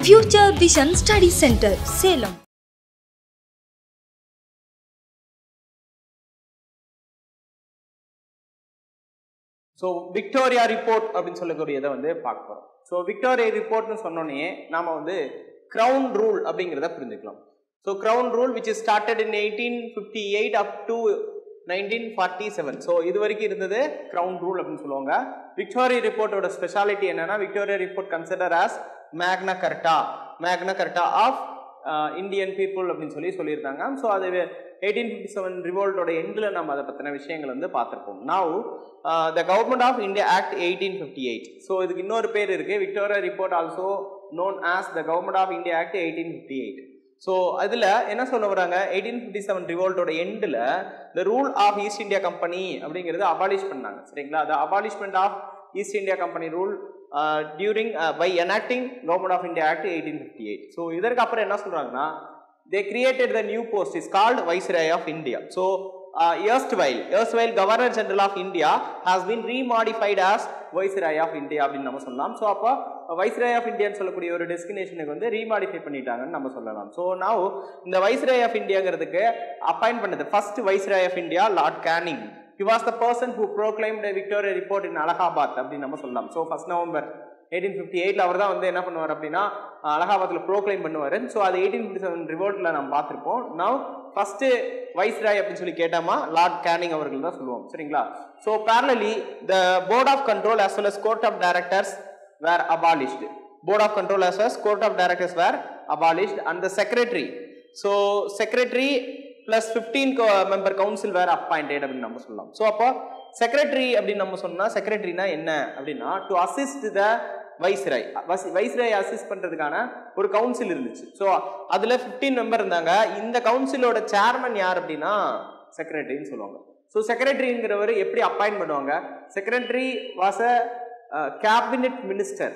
Future Vision Study Center, Salem. So Victoria report அப்படின்னு சொல்லக்கூடியதை வந்து பார்க்க போகிறோம் ஸோ விக்டோரியா ரிப்போர்ட்னு சொன்னோன்னே நாம வந்து கிரவுன் ரூல் அப்படிங்கிறத புரிஞ்சுக்கலாம் so crown rule which is started in eighteen fifty eight up to nineteen forty seven so இது வரைக்கும் இருந்தது கிரவுன் ரூல் அப்படின்னு சொல்லுவாங்க விக்டோரியா ரிப்போர்ட்டோட ஸ்பெஷாலிட்டி என்னன்னா Victoria report consider as Magna Carta மேக்னா கர்டா ஆஃப் இந்தியன் பீப்புள் அப்படின்னு சொல்லி சொல்லியிருந்தாங்க ஸோ அது எயிட்டீன் ஃபிஃப்டி செவன் ரிவோல்ட்டோட எண்டில் நம்ம அதை பற்றின விஷயங்கள் வந்து பார்த்துருப்போம் now the government of India act eighteen fifty eight so இதுக்கு இன்னொரு பேர் இருக்குது Victoria report also known as the government of India act eighteen fifty eight so அதில் என்ன சொல்ல வராங்க எயிட்டீன் ஃபிஃப்டி செவன் ரிவோல்ட்டோட எண்டில் the rule of East India Company அப்படிங்கிறது அபாலிஷ் பண்ணாங்க சரிங்களா the abolishment of East India Company rule during by enacting government of India act eighteen fifty eight so இதற்கு அப்புறம் என்ன சொல்கிறாங்கன்னா they created the new post is called viceroy of India so erstwhile erstwhile governor general of india has been remodified as viceroy of india அப்படின்னு நம்ம சொல்லலாம் so அப்போ viceroy of இந்தியான்னு சொல்லக்கூடிய ஒரு டெஸ்டினேஷனுக்கு வந்து ரீமாடிஃபை பண்ணிட்டாங்கன்னு நம்ம சொல்லலாம் ஸோ now இந்த வைஸ்ராய் ஆஃப் இந்தியாங்கிறதுக்கு அப்பாயிண்ட் பண்ணது first viceroy of India Lord Canning he was the person who proclaimed Victoria report in Allahabad அப்படின்னு நம்ம சொல்லலாம் so first November eighteen fifty எயிட்டில் அவர் தான் வந்து என்ன பண்ணுவார் அப்படின்னா அலகாபாத்தில் ப்ரோக்ளைம் பண்ணுவார் ஸோ அது எயிட்டீன் ஃபிஃப்டி செவன் ரிவோல்ட்டில் நம்ம பார்த்துருப்போம் நவ் ஃபஸ்ட்டு வைஸ்ராய் அப்படின்னு சொல்லி கேட்டாமா லார்ட் கேனிங் அவர்கள் தான் சொல்லுவோம் சரிங்களா so parallelly the board of control as well as court of directors were abolished board of control as well as court of directors were abolished and the secretary so secretary plus fifteen member council were appointed அப்படின்னு நம்ம சொல்லலாம் so அப்போ secretary அப்படின்னு நம்ம சொன்னா செக்ரட்டரினா என்ன அப்படின்னா to assist the viceroy viceroy assist பண்றதுக்கான ஒரு கவுன்சில் இருந்துச்சு ஸோ அதுல ஃபிஃப்டீன் மெம்பர் இருந்தாங்க இந்த கவுன்சிலோட சேர்மன் யார் அப்படின்னா செக்ரட்டரின்னு சொல்லுவாங்க ஸோ செக்ரட்டரிங்கிறவர் எப்படி அப்பாயிண்ட் பண்ணுவாங்க secretary was a cabinet minister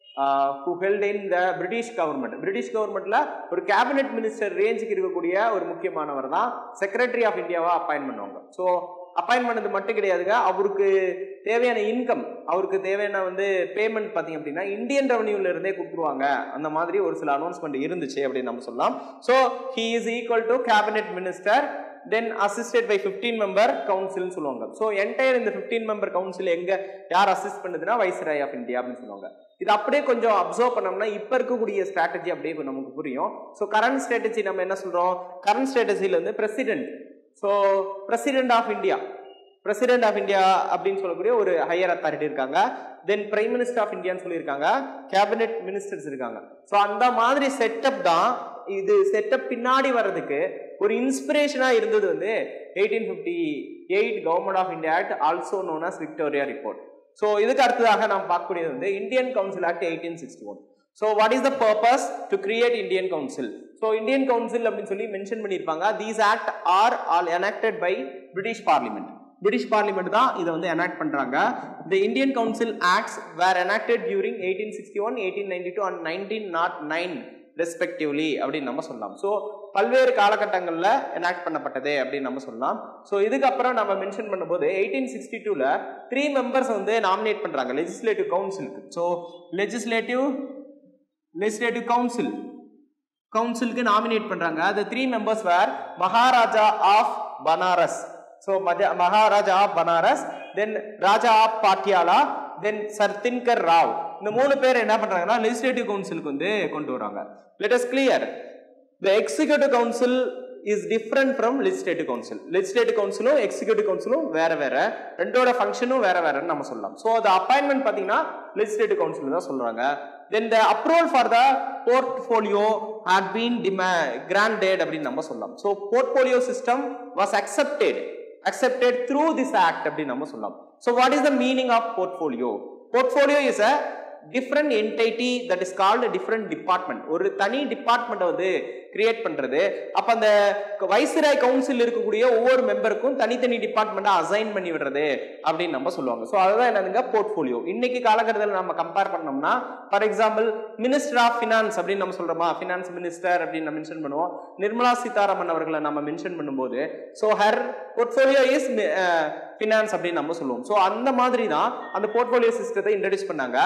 who held in the British government British கவர்மெண்ட்ல ஒரு கேபினெட் மினிஸ்டர் ரேஞ்சுக்கு இருக்கக்கூடிய ஒரு முக்கியமானவர் தான் செக்ரட்டரி ஆஃப் இந்தியாவா அப்பாயிண்ட் பண்ணுவாங்க ஸோ அப்பாயிண்ட் பண்ணது மட்டும் கிடையாதுங்க அவருக்கு தேவையான இன்கம் அவருக்கு தேவையான வந்து பேமெண்ட் பார்த்தீங்க அப்படின்னா இந்தியன் ரெவன்யூல இருந்தே கொடுத்துருவாங்க அந்த மாதிரி ஒரு சில அனௌன்ஸ்மெண்ட் இருந்துச்சு அப்படின்னு நம்ம சொல்லலாம் so he is equal to cabinet minister then assisted by fifteen member கவுன்சில்னு சொல்லுவாங்க ஸோ என்டையர் இந்த ஃபிஃப்டீன் மெம்பர் கவுன்சில் எங்க யார் அசிஸ்ட் பண்ணுதுன்னா வைஸ்ராய் ஆஃப் இந்தியா அப்படின்னு சொல்லுவாங்க இது அப்படியே கொஞ்சம் அப்சர்வ் பண்ணோம்னா இப்போ இருக்கக்கூடிய ஸ்ட்ராட்டஜி அப்படியே நமக்கு புரியும் ஸோ கரண்ட் ஸ்ட்ராட்டஜி நம்ம என்ன சொல்றோம் கரண்ட் ஸ்ட்ராட்டஜியில் வந்து president so president of India president of India அப்படின்னு சொல்லக்கூடிய ஒரு ஹையர் அத்தாரிட்டி இருக்காங்க தென் பிரைம் மினிஸ்டர் ஆஃப் இந்தியான்னு சொல்லியிருக்காங்க கேபினெட் மினிஸ்டர்ஸ் இருக்காங்க ஸோ அந்த மாதிரி செட்டப் தான் இது செட்டப் பின்னாடி வர்றதுக்கு ஒரு இன்ஸ்பிரேஷனாக இருந்தது வந்து eighteen fifty eight government of India act also known as Victoria report so இதுக்கு அடுத்ததாக நாம் பார்க்கக்கூடியது வந்து Indian council act eighteen sixty one so what is the purpose to create Indian council so Indian council அப்படின்னு சொல்லி mention பண்ணியிருப்பாங்க these act are all enacted by British parliament British parliament தான் இதை வந்து எனாக்ட் பண்றாங்க the Indian council acts were enacted during eighteen sixty one eighteen ninety two and nineteen nought nine respectively அப்படின்னு நம்ம சொல்லலாம் ஸோ பல்வேறு காலகட்டங்களில் எனாக்ட் பண்ணப்பட்டது அப்படின்னு நம்ம சொல்லலாம் ஸோ இதுக்கப்புறம் நம்ம மென்ஷன் பண்ணும்போது எயிட்டீன் சிக்ஸ்டி டூவில் த்ரீ மெம்பர்ஸ் வந்து நாமினேட் பண்ணுறாங்க legislative கவுன்சிலுக்கு so legislative legislative council கவுன்சிலுக்கு nominate பண்ணுறாங்க அந்த three members where Maharaja of Banaras so Maharaja of Banaras then Raja of Patiala தென் சர்தின்கர் ராவ் இந்த மூணு பேர் என்ன பண்றாங்கன்னா லெஜிஸ்லேட்டிவ் கவுன்சிலுக்கு வந்து கொண்டு வராங்க let us clear the executive council is different from legislative council legislative கவுன்சிலும் எக்ஸிக்யூட்டிவ் கவுன்சிலும் வேற வேற ரெண்டோட ஃபங்க்ஷனும் வேற வேறன்னு நம்ம சொல்லலாம் ஸோ அந்த அப்பாயின்மெண்ட் பார்த்தீங்கன்னா லெஜிஸ்லேட்டிவ் கவுன்சில் தான் சொல்றாங்க then the approval for the portfolio had been டிமா கிராண்டட் அப்படின்னு நம்ம சொல்லலாம் so portfolio system was accepted accepted through this act அப்படின்னு நம்ம சொல்லலாம் so what is the meaning of portfolio portfolio is a different entity that is called a different department ஒரு தனி department வந்து கிரியேட் பண்றது அப்ப அந்த வைஸ்ராய் கவுன்சில் இருக்கக்கூடிய ஒவ்வொரு மெம்பருக்கும் தனித்தனி டிபார்ட்மெண்ட்டை அசைன் பண்ணி விடுறது அப்படின்னு நம்ம சொல்லுவாங்க ஸோ அதுதான் என்னதுங்க போர்ட்ஃபோலியோ இன்னைக்கு காலகட்டத்தில் நம்ம கம்பேர் பண்ணோம்னா for example minister of finance அப்படின்னு நம்ம சொல்றோமா ஃபினான்ஸ் மினிஸ்டர் அப்படின்னு நம்ம மென்ஷன் பண்ணுவோம் நிர்மலா சீதாராமன் அவர்களை நம்ம மென்ஷன் பண்ணும்போது so her portfolio is finance அப்படின்னு நம்ம சொல்லுவோம் ஸோ அந்த மாதிரி தான் அந்த போர்ட்ஃபோலியோ சிஸ்டத்தை இன்ட்ரடியூஸ் பண்ணாங்க இதை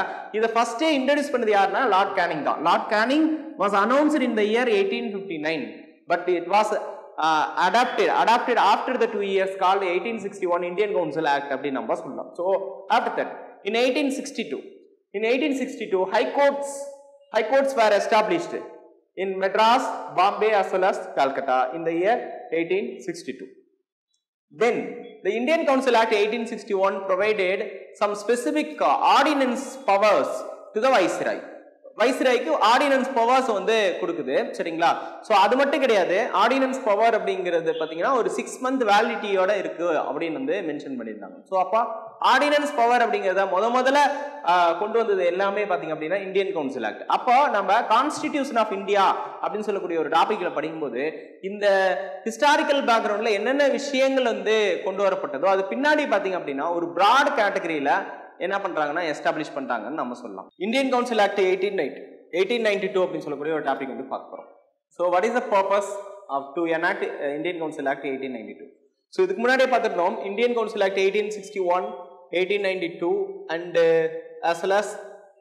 இந்த ஃபர்ஸ்டே இன்ட்ரடியூஸ் பண்ணது யாருன்னா லார்ட் கேனிங் தான் Lord Canning was announced in the year eighteen fifty nine but it was adopted adopted after the two years called eighteen sixty one Indian council act அப்படின்னு நம்ம சொல்லலாம் so after that in eighteen sixty two in eighteen sixty two high courts high courts were established in Madras, Bombay as well as Calcutta in the year 1862. Then, the Indian Council Act 1861 provided some specific uh, ordinance powers to the Viceroy. வைஸ்ராய்க்கு ordinance powers வந்து கொடுக்குது சரிங்களா so அது மட்டும் கிடையாது ordinance power அப்படிங்கிறது பார்த்தீங்கன்னா ஒரு சிக்ஸ் மந்த் வேலிடிட்டியோட இருக்கு அப்படின்னு வந்து மென்ஷன் பண்ணியிருந்தாங்க ஸோ அப்போ ஆர்டினன்ஸ் பவர் அப்படிங்கிறத முத முதல்ல ஆஹ், கொண்டு வந்தது எல்லாமே பார்த்தீங்க அப்படின்னா இந்தியன் கவுன்சில் ஆக்ட் அப்போ நம்ம கான்ஸ்டிடியூஷன் ஆஃப் இந்தியா அப்படின்னு சொல்லக்கூடிய ஒரு டாபிக்ல படிக்கும்போது இந்த ஹிஸ்டாரிக்கல் பேக்ரவுண்ட்ல என்னென்ன விஷயங்கள் வந்து கொண்டு வரப்பட்டதோ அது பின்னாடி பார்த்தீங்க அப்படின்னா ஒரு பிராட் கேட்டகரியில என்ன பண்றாங்கன்னா எஸ்டாப்ளிஷ் பண்றாங்கன்னு நம்ம சொல்லலாம் Indian council act eighteen night eighteen ninety two அப்படின்னு சொல்லக்கூடிய ஒரு டாபிக் வந்து பார்க்க போறோம் so what is the purpose of to enact Indian council act eighteen ninety two so இதுக்கு முன்னாடியே பார்த்துருந்தோம் Indian council act eighteen sixty one eighteen ninety two and as well as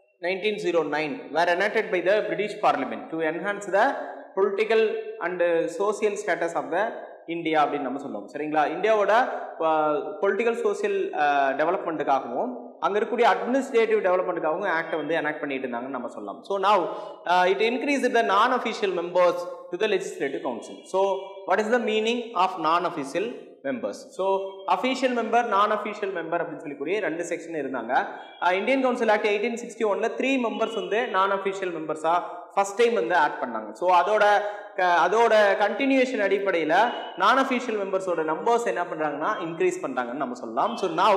1909 were enacted by the British Parliament to enhance the political and uh, social status of the India அப்படின்னு நம்ம சொல்லுவோம் சரிங்களா இந்தியாவோட political social டெவலப்மெண்ட்டுக்காகவும் அங்கே இருக்கக்கூடிய administrative டெவலப்மெண்ட்டுக்காகவும் ஆக்டை வந்து enact பண்ணிட்டு இருந்தாங்கன்னு நம்ம சொல்லலாம் so now it increase the non official members to the legislative council so what is the meaning of non official members so official member non official member அப்படின்னு சொல்லக்கூடிய ரெண்டு செக்ஷன் இருந்தாங்க Indian council act eighteen sixty ஒன்ல three members வந்து non official மெம்பர்ஸா first time வந்து add பண்ணாங்க ஸோ அதோட க- அதோட கண்டினியூஷன் அடிப்படையில் நான் அஃபீஷியல் மெம்பர்ஸோட நம்பர்ஸ் என்ன பண்ணுறாங்கன்னா இன்க்ரீஸ் பண்ணுறாங்கன்னு நம்ம சொல்லலாம் so now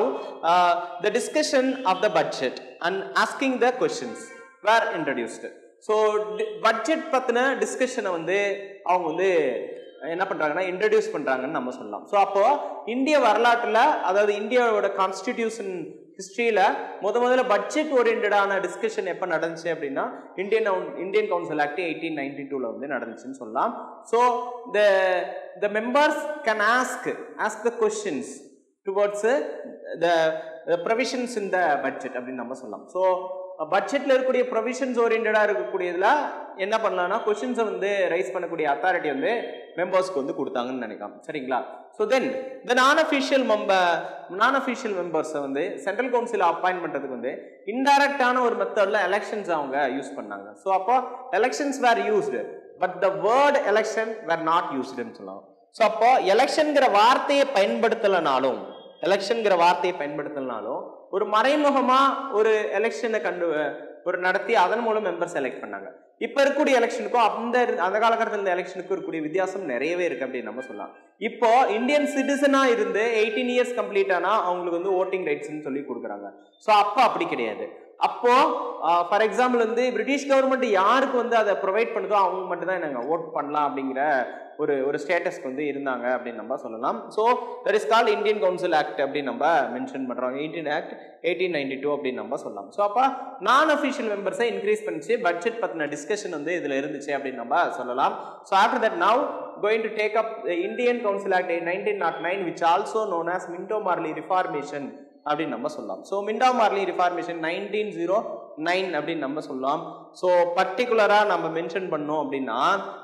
the discussion of the budget and asking the questions were introduced so budget பற்றின டிஸ்கஷனை வந்து அவங்க வந்து என்ன பண்றாங்கன்னா இன்ட்ரடியூஸ் பண்றாங்கன்னு நம்ம சொல்லலாம் ஸோ அப்போ இந்திய வரலாற்றுல அதாவது இந்தியாவோட கான்ஸ்டிடியூஷன் ஹிஸ்டரியில முத முதல்ல பட்ஜெட் ஓரியன்டான டிஸ்கஷன் எப்போ நடந்துச்சு அப்படின்னா Indian Indian council act eighteen ninety டூவில் வந்து நடந்துச்சுன்னு சொல்லலாம் so the the members can ask ask the questions towards the provisions in the budget அப்படின்னு நம்ம சொல்லலாம் ஸோ பட்ஜெட்ல இருக்கக்கூடிய ப்ரொவிஷன்ஸ் ஓரியன்டா இருக்கக்கூடியதுல என்ன பண்ணலாம்னா கொஷின்ஸை வந்து ரைஸ் பண்ணக்கூடிய அத்தாரிட்டி வந்து மெம்பர்ஸ்க்கு வந்து கொடுத்தாங்கன்னு நினைக்கலாம் சரிங்களா so then the non official member non official மெம்பர்ஸை வந்து சென்ட்ரல் கவுன்சில் அப்பாயின்ட் பண்ணுறதுக்கு வந்து இன்டைரக்டான ஒரு மெத்தடில் எலெக்ஷன்ஸ் அவங்க யூஸ் பண்ணாங்க ஸோ அப்போ elections were used but the word election were not யூஸ்டுன்னு சொல்லலாம் ஸோ அப்போ எலெக்ஷன்கிற வார்த்தையை பயன்படுத்தலைனாலும் எலெக்ஷன்கிற வார்த்தையை பயன்படுத்தலனாலும் ஒரு மறைமுகமா ஒரு எலெக்ஷனை கண்டு ஒரு நடத்தி அதன் மூலம் மெம்பர் செலக்ட் பண்ணாங்க இப்ப இருக்கக்கூடிய எலெக்ஷனுக்கும் அந்த இரு- அந்த காலகட்டத்தில் இருந்த எலெக்ஷனுக்கும் இருக்கக்கூடிய வித்தியாசம் நிறையவே இருக்கு அப்படின்னு நம்ம சொல்லலாம் இப்போ இந்தியன் சிட்டிசனா இருந்து எயிட்டீன் இயர்ஸ் கம்ப்ளீட் ஆனா அவங்களுக்கு வந்து ஓட்டிங் ரைட்ஸ்னு சொல்லி கொடுக்குறாங்க ஸோ அப்போ அப்படி கிடையாது அப்போ ஃபார் எக்ஸாம்பிள் வந்து பிரிட்டிஷ் கவர்மெண்ட் யாருக்கு வந்து அதை ப்ரொவைட் பண்ணுதோ அவங்க மட்டும் தான் நாங்கள் ஓட் பண்ணலாம் அப்படிங்கிற ஒரு ஒரு ஸ்டேட்டஸ்க்கு வந்து இருந்தாங்க அப்படின்னு நம்ம சொல்லலாம் so that is call Indian council act அப்படின்னு நம்ம மென்ஷன் பண்ணுறோம் eighteen act eighteen ninety two அப்படின்னு நம்ம சொல்லலாம் ஸோ அப்போ நான் அஃபிஷியல் மெம்பர்ஸை இன்க்ரீஸ் பண்ணிச்சு பட்ஜெட் பற்றின டிஸ்கஷன் வந்து இதில் இருந்துச்சு அப்படின்னு நம்ம சொல்லலாம் so after that now going to take up the Indian Council Act 1909 which also known as Minto Marley Reformation அப்படின்னு நம்ம சொல்லலாம் so Minto Morley reformation nineteen zero nine அப்படின்னு நம்ம சொல்லலாம் ஸோ பர்டிகுலராக நம்ம மென்ஷன் பண்ணோம் அப்படின்னா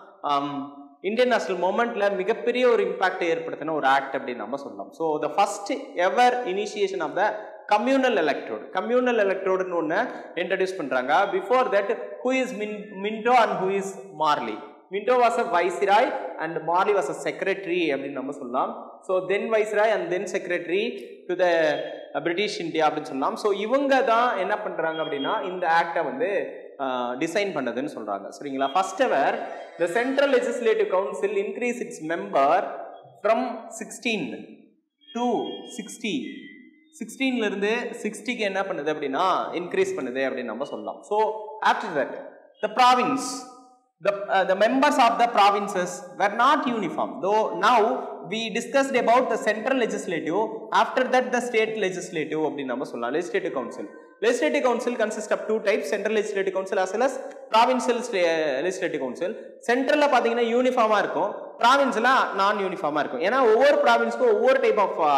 இந்தியன் நேஷனல் மூமெண்ட்ல மிகப்பெரிய ஒரு இம்பாக்ட் ஏற்படுத்தின ஒரு ஆக்ட் அப்படின்னு நம்ம சொல்லலாம் so the first ever initiation of the communal electorate communal எலக்ட்ரோடுன்னு ஒன்று இன்ட்ரடியூஸ் பண்ணுறாங்க before that who is Min Minto and who is Morley Minto was a viceroy and Morley was a secretary அப்படின்னு நம்ம சொல்லலாம் so then viceroy and then secretary to the British India அப்படின்னு சொல்லலாம் so இவங்க தான் என்ன பண்ணுறாங்க அப்படின்னா இந்த ஆக்டை வந்து டிசைன் பண்ணதுன்னு சொல்கிறாங்க சரிங்களா first ever the central legislative council increase its member from sixteen to sixty சிக்ஸ்டீன்ல இருந்து சிக்ஸ்டிக்கு என்ன பண்ணுது அப்படின்னா இன்க்ரீஸ் பண்ணுது அப்படின்னு நம்ம சொல்லலாம் so after that the province the uh, the members of the provinces were not uniform though now we discussed about the central legislative after that the state legislative அப்படின்னு நம்ம சொல்லலாம் legislative council legislative council consists of two types central legislative council as well as provincial sta- legislative council சென்ட்ரல்ல பாத்தீங்கன்னா யூனிஃபார்மா இருக்கும் ப்ராவின்ஸ்ல நான் யூனிஃபார்மா இருக்கும் ஏன்னா ஒவ்வொரு ப்ராவின்ஸ்க்கும் ஒவ்வொரு டைப் ஆஃப்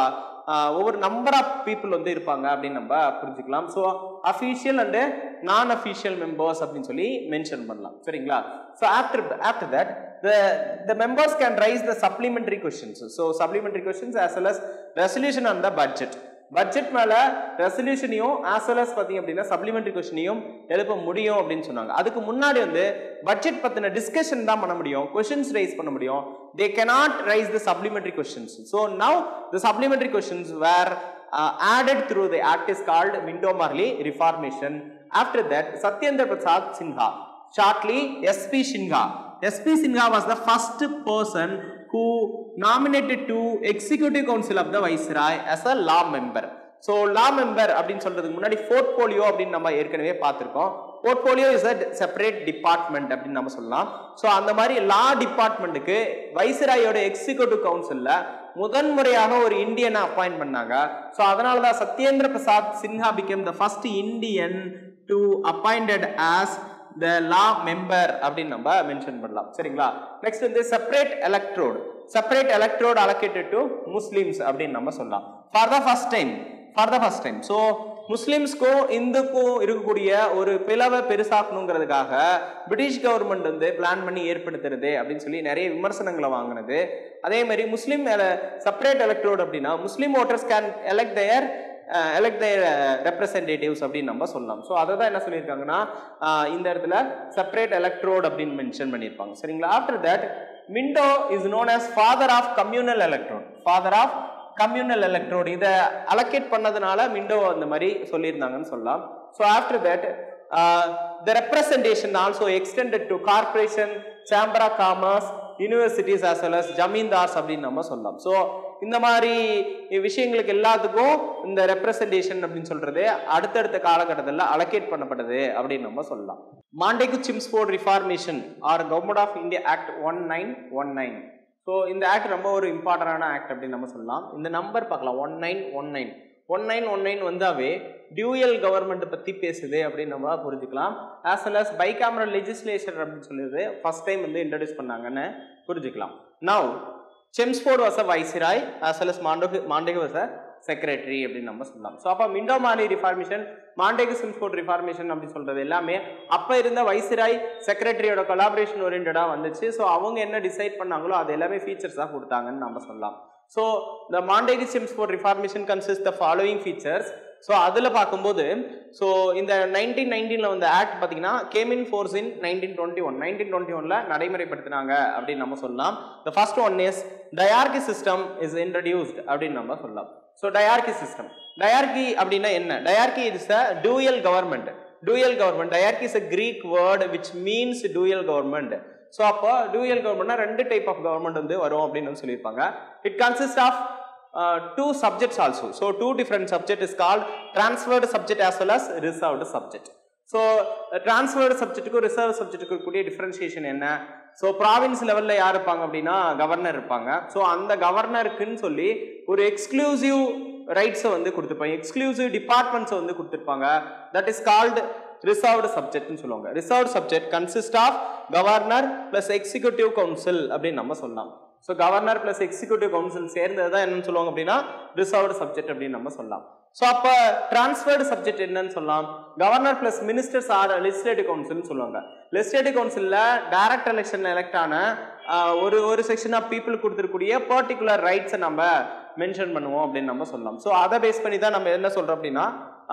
ஒவ்வொரு நம்பர் ஆஃப் பீப்புள் வந்து இருப்பாங்க அப்படின்னு நம்ம புரிஞ்சுக்கலாம் so official and non official members அப்படின்னு சொல்லி மென்ஷன் பண்ணலாம் சரிங்களா so after after that the the members can raise the supplementary questions so supplementary questions as well as resolution on the budget budget மேல ரெசல்யூஷனையும் ஆஸ் வெல் அஸ் பாத்தீங்க அப்படின்னா supplementary கொஸ்டினையும் எழுப்ப முடியும் அப்படின்னு சொன்னாங்க அதுக்கு முன்னாடி வந்து பட்ஜெட் பத்தின டிஸ்கஷன் தான் பண்ண முடியும் கொஸ்டின்ஸ் ரைஸ் பண்ண முடியும் they cannot raise the supplementary questions so now the supplementary questions were added through the act is called Minto Marley reformation after that Satyendra Prasad Sinha shortly SP Sinha SP Sinha was the first person who nominated to executive council of the viceroy as a law member so law member அப்படின்னு சொல்றதுக்கு முன்னாடி portfolio அப்படின்னு நம்ம ஏற்கனவே பார்த்துருக்கோம் portfolio is a separate department அப்படின்னு நம்ம சொல்லலாம் ஸோ அந்த மாதிரி லா டிபார்ட்மெண்ட்டுக்கு வைஸ்ராயோட எக்ஸிக்யூட்டிவ் கவுன்சிலில் முதன்முறையாக ஒரு இந்தியனை அப்பாயிண்ட் பண்ணாங்க ஸோ அதனால தான் Satyendra Prasad Sinha became the first Indian to appointed as the law member அப்படின்னு நம்ம மென்ஷன் பண்ணலாம் சரிங்களா நெக்ஸ்ட் வந்து separate electorate separate electorate allocated to Muslims அப்படின்னு நம்ம சொல்லலாம் for the first time for the first time so முஸ்லிம்ஸ்க்கும் இந்துக்கும் இருக்கக்கூடிய ஒரு பிளவை பெருசாக்கணுங்கிறதுக்காக பிரிட்டிஷ் கவர்மெண்ட் வந்து பிளான் பண்ணி ஏற்படுத்துறது அப்படின்னு சொல்லி நிறைய விமர்சனங்களை வாங்கினது அதே மாதிரி முஸ்லீம் செப்பரேட் எலக்ட்ரோடு அப்படின்னா Muslim voters can elect their elect the representatives அப்படின்னு நம்ம சொல்லலாம் ஸோ அதை தான் என்ன சொல்லியிருக்காங்கன்னா இந்த இடத்துல செப்பரேட் எலக்ட்ரோட் அப்படின்னு மென்ஷன் பண்ணியிருப்பாங்க சரிங்களா after that Minto is known as father of communal electorate father of communal electorate இதை அலோகேட் பண்ணதுனால மிண்டோ அந்த மாதிரி சொல்லியிருந்தாங்கன்னு சொல்லலாம் so after that the representation also extended to corporation chamber of commerce universities as well as zamindars அப்படின்னு நம்ம சொல்லலாம் so இந்த மாதிரி விஷயங்களுக்கு எல்லாத்துக்கும் இந்த ரெப்ரசன்டேஷன் அப்படின்னு சொல்றது அடுத்தடுத்த காலகட்டத்தில் அலோகேட் பண்ணப்பட்டது அப்படின்னு நம்ம சொல்லலாம் Montagu Chelmsford reformation or government of India act one nine one nine so இந்த ஆக்ட் ரொம்ப ஒரு இம்பார்ட்டண்டான ஆக்ட் அப்படின்னு நம்ம சொல்லலாம் இந்த நம்பர் பார்க்கலாம் one nine one nine one nine one nine வந்தாவே டியூயல் கவர்மெண்ட் பற்றி பேசுது அப்படின்னு நம்ம புரிஞ்சுக்கலாம் as well as bicameral legislation அப்படின்னு சொல்லிடுது ஃபர்ஸ்ட் டைம் வந்து இன்ட்ரடியூஸ் பண்ணாங்கன்னு புரிஞ்சுக்கலாம் now Chelmsford was a viceroy as well as Montagu Montagu was a secretary அப்படின்னு நம்ம சொல்லலாம் ஸோ அப்போ Minto Morley reformation Montagu Chelmsford reformation அப்படின்னு சொல்றது எல்லாமே அப்போ இருந்த வைசிராய் செக்ரட்டரியோட கொலாபரேஷன் ஓரியன்டாக வந்துச்சு ஸோ அவங்க என்ன டிசைட் பண்ணாங்களோ அது எல்லாமே ஃபீச்சர்ஸாக கொடுத்தாங்கன்னு நம்ம சொல்லலாம் so the Montagu Chelmsford reformation consist the following features so அதில் பார்க்கும்போது ஸோ இந்த நைன்டீன் நைன்டீனில் வந்த ஆக்ட் பார்த்தீங்கன்னா came in force in nineteen twenty one nineteen twenty ஒனில் நடைமுறைப்படுத்தினாங்க அப்படின்னு நம்ம சொல்லலாம் the first one is dyarchy system is introduced அப்படின்னு நம்ம சொல்லலாம் ஸோ டயார்கி சிஸ்டம் டயார்கி அப்படின்னா என்ன dyarchy is a dual government dual government dyarchy is a Greek word which means dual government so அப்போ டூயல் கவர்மெண்ட்னா ரெண்டு டைப் ஆஃப் கவர்மெண்ட் வந்து வரும் அப்படின்னு சொல்லியிருப்பாங்க it consist of two subjects also so two different subject is called transferred subject as well as reserved subject so transferred சப்ஜெக்ட்டுக்கும் reserve சப்ஜெக்ட்டுக்கு இருக்கக்கூடிய டிஃப்ரென்ஷியேஷன் என்ன ஸோ ப்ராவின்ஸ் லெவலில் யார் இருப்பாங்க அப்படின்னா கவர்னர் இருப்பாங்க ஸோ அந்த கவர்னருக்குன்னு சொல்லி ஒரு எக்ஸ்க்ளூசிவ் ரைட்ஸை வந்து கொடுத்துருப்பாங்க எக்ஸ்க்ளூசிவ் டிபார்ட்மெண்ட்ஸை வந்து கொடுத்துருப்பாங்க தட் இஸ் கால்டு ரிசர்வ்டு சப்ஜெக்ட்னு சொல்லுவாங்க reserved subject consist of governor plus executive council அப்படின்னு நம்ம சொல்லலாம் so governor plus executive council சேர்ந்தது தான் என்னன்னு சொல்லுவாங்க அப்படின்னா ரிசர்வ்டு சப்ஜெக்ட் அப்படின்னு நம்ம சொல்லலாம் ஸோ அப்போ டிரான்ஸ்ஃபர்டு சப்ஜெக்ட் என்னன்னு சொல்லலாம் governor plus ministers or legislative கவுன்சில்னு சொல்லுவாங்க லெஜிஸ்லேட்டிவ் கவுன்சிலில் டைரக்ட் எலெக்ஷன் எலெக்ட் ஆன ஒரு ஒரு செக்ஷன் ஆஃப் பீப்புள் கொடுத்துருக்கூடிய பர்டிகுலர் ரைட்ஸை நம்ம மென்ஷன் பண்ணுவோம் அப்படின்னு நம்ம சொல்லலாம் ஸோ அதை பேஸ் பண்ணி தான் நம்ம என்ன சொல்கிறோம் அப்படின்னா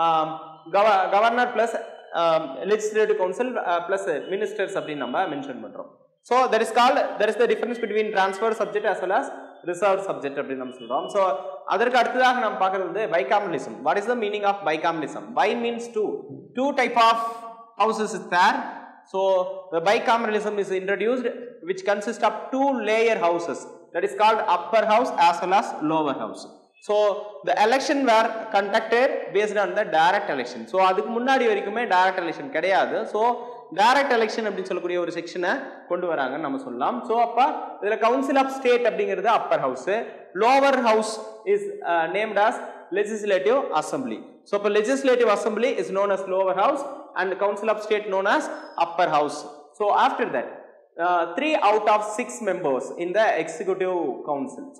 governor plus legislative council plus ministers அப்படின்னு நம்ம மென்ஷன் பண்ணுறோம் so that is called that is the difference between transfer subject as well as reserve subject அப்படின்னு நம்ம சொல்றோம் ஸோ அதற்கு அடுத்ததாக நம்ம பார்க்கறது வந்து bicameralism what is the meaning of bicameralism bi means two two type of houses is there so the bicameralism is introduced which consist of two layer houses that is called Appar house as well as lower house so the election were conducted based on the direct election so அதுக்கு முன்னாடி வரைக்குமே direct election கிடையாது so direct election அப்படின்னு சொல்லக்கூடிய ஒரு செக்ஷனை கொண்டு வராங்கன்னு நம்ம சொல்லலாம் ஸோ அப்போ இதில் கவுன்சில் ஆஃப் ஸ்டேட் அப்படிங்கிறது upper house lower house is named as legislative assembly so இப்போ legislative assembly is known as lower house and council of state known as upper house so after that three out of six members in the executive council so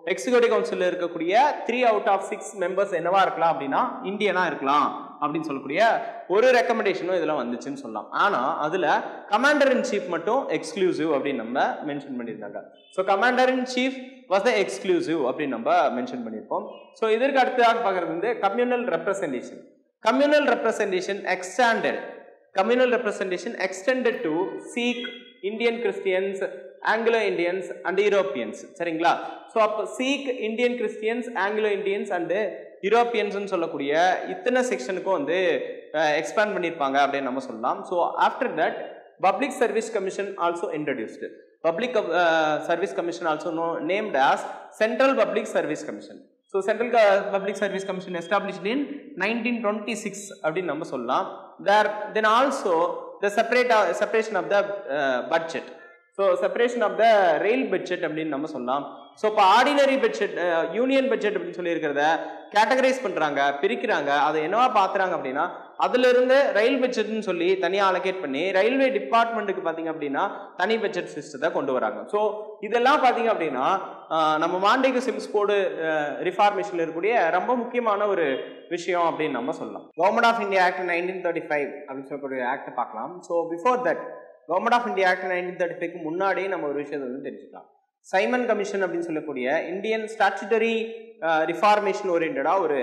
executive கவுன்சிலில் இருக்கக்கூடிய three out of six members என்னவா இருக்கலாம் அப்படின்னா இந்தியனா இருக்கலாம் அப்படின்னு சொல்லக்கூடிய ஒரு ரெக்கமெண்டேஷனும் இதில் வந்துச்சுன்னு சொல்லலாம் ஆனால் அதில் கமாண்டர் இன் சீஃப் மட்டும் எக்ஸ்க்ளூசிவ் அப்படின்னு நம்ம மென்ஷன் பண்ணியிருந்தாங்க so commander in chief was the exclusive அப்படின்னு நம்ம மென்ஷன் பண்ணியிருப்போம் ஸோ இதற்கு அடுத்ததாக பார்க்குறது வந்து communal representation communal representation extended communal representation extended to Sikh Indian Christians Anglo Indians and Europeans சரிங்களா ஸோ அப்போ Sikh Indian Christians Anglo Indians and யூரோப்பியன்ஸ்னு சொல்லக்கூடிய இத்தனை செக்ஷனுக்கும் வந்து எக்ஸ்பேண்ட் பண்ணியிருப்பாங்க அப்படின்னு நம்ம சொல்லலாம் so after that public service commission also introduced public service commission also known named as central public service commission so central public service commission established in nineteen twenty six அப்படின்னு நம்ம சொல்லலாம் there then also the separate separation of the budget so separation of the rail budget அப்படின்னு நம்ம சொல்லலாம் so இப்போ ordinary budget union budget அப்படின்னு சொல்லியிருக்கிறத categorise பண்ணுறாங்க பிரிக்கிறாங்க அதை என்னவா பார்க்குறாங்க அப்படின்னா அதுல இருந்து ரயில் பட்ஜெட்னு சொல்லி தனியாக அலோகேட் பண்ணி ரயில்வே டிபார்ட்மெண்ட்டுக்கு பார்த்தீங்க அப்படின்னா தனி பட்ஜெட் சிஸ்டத்தை கொண்டு வராங்க ஸோ இதெல்லாம் பார்த்தீங்க அப்படின்னா ஆஹ், நம்ம மாண்டிகு சிம்ஸ் போர்டு ரிஃபார்மேஷனில் இருக்கக்கூடிய ரொம்ப முக்கியமான ஒரு விஷயம் அப்படின்னு நம்ம சொல்லலாம் government of India act nineteen thirty five அப்படின்னு சொல்லக்கூடிய ஆக்ட் பார்க்கலாம் so before that government of India act nineteen thirty ஃபைவ்க்கு முன்னாடியே நம்ம ஒரு விஷயத்தை வந்து தெரிஞ்சுக்கலாம் சைமன் கமிஷன் அப்படின்னு சொல்லக்கூடிய இந்தியன் ஸ்டாச்சுட்டரி ரிஃபார்மேஷன் ஓரியன்டாக ஒரு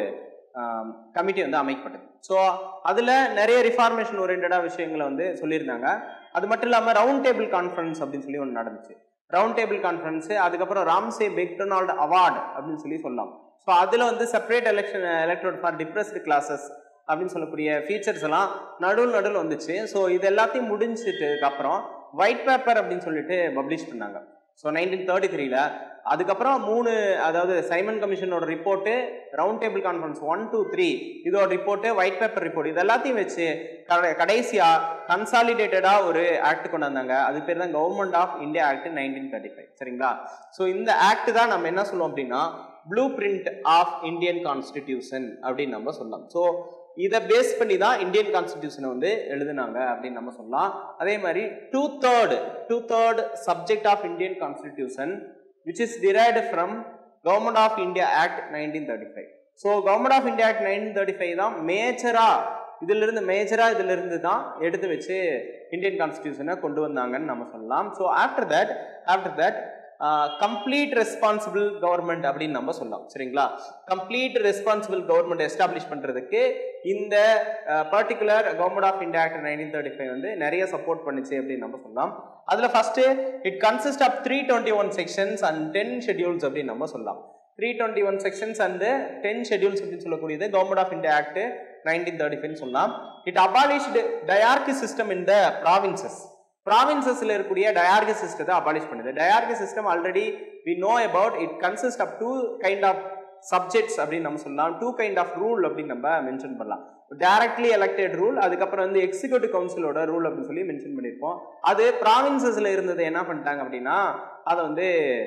கமிட்டி வந்து அமைக்கப்பட்டது ஸோ அதில் நிறைய ரிஃபார்மேஷன் ஓரியன்டாக விஷயங்களை வந்து சொல்லியிருந்தாங்க அது மட்டும் இல்லாமல் ரவுண்ட் டேபிள் கான்ஃபரன்ஸ் அப்படின்னு சொல்லி ஒன்று நடந்துச்சு ரவுண்ட் டேபிள் கான்ஃபரன்ஸு அதுக்கப்புறம் ராம்சே பெக்டொனால்டு அவார்டு அப்படின்னு சொல்லி சொல்லலாம் ஸோ அதில் வந்து separate election electorate for depressed classes அப்படின்னு சொல்லக்கூடிய ஃபீச்சர்ஸ் எல்லாம் நடுவில் நடுவில் வந்துச்சு ஸோ இது எல்லாத்தையும் முடிஞ்சிட்டதுக்கு அப்புறம் ஒயிட் பேப்பர் அப்படின்னு சொல்லிட்டு பப்ளிஷ் பண்ணாங்க ஸோ நைன்டீன் தேர்ட்டி த்ரீல அதுக்கப்புறம் மூணு அதாவது சைமன் கமிஷனோட report round table conference one two three இதோட ரிப்போர்ட்டு ஒயிட் பேப்பர் ரிப்போர்ட் இது எல்லாத்தையும் வச்சு கட- கடைசியா கன்சாலிடேட்டடா ஒரு ஆக்ட் கொண்டு வந்தாங்க அது பேர் தான் government of India act nineteen thirty five சரிங்களா ஸோ இந்த ஆக்ட் தான் நம்ம என்ன சொல்லுவோம் அப்படின்னா blueprint of Indian constitution அப்படின்னு நம்ம சொல்லலாம் ஸோ இதை பேஸ் பண்ணி தான் இந்தியன் கான்ஸ்டிடியூஷனை வந்து எழுதுனாங்க அப்படின்னு நம்ம சொல்லலாம் அதே மாதிரி two third two third subject of Indian constitution which is derived from government of India act nineteen thirty five so government of India act nineteen thirty five தான் மேஜரா இதுல இருந்து மேஜரா இதுல இருந்து தான் எடுத்து வச்சு இந்தியன் கான்ஸ்டிடியூஷனை கொண்டு வந்தாங்கன்னு நம்ம சொல்லலாம் so after that after that complete responsible government அப்படின்னு நம்ம சொல்லலாம் சரிங்களா கம்ப்ளீட் ரெஸ்பான்சிபிள் கவர்மெண்ட் எஸ்டாப்ளிஷ் பண்றதுக்கு இந்த particular government of India act nineteen thirty five வந்து நிறைய சப்போர்ட் பண்ணுச்சு அப்படின்னு நம்ம சொல்லலாம் அதுல first it consist of three twenty one sections and ten schedules அப்படின்னு நம்ம சொல்லலாம் three twenty one sections and ten schedules அப்படின்னு சொல்லக்கூடியது government of India act nineteen thirty five சொல்லலாம் it abolished dyarchy system in the provinces ப்ராவின்சஸ்ல இருக்கக்கூடிய dyarchy சிஸ்டத்தை abolish பண்ணுது dyarchy system already we know about it consist of two kind of subjects அப்படின்னு நம்ம சொல்லலாம் டூ கைண்ட் ஆஃப் ரூல் அப்படின்னு நம்ம மென்ஷன் பண்ணலாம் டைரக்ட்லி எலெக்டட் ரூல் அதுக்கப்புறம் வந்து எக்ஸிக்யூட்டிவ் கவுன்சிலோட ரூல் அப்படின்னு சொல்லி மென்ஷன் பண்ணியிருப்போம் அது ப்ராவின்சஸ்ல இருந்தது என்ன பண்ணிட்டாங்க அப்படின்னா அதை வந்து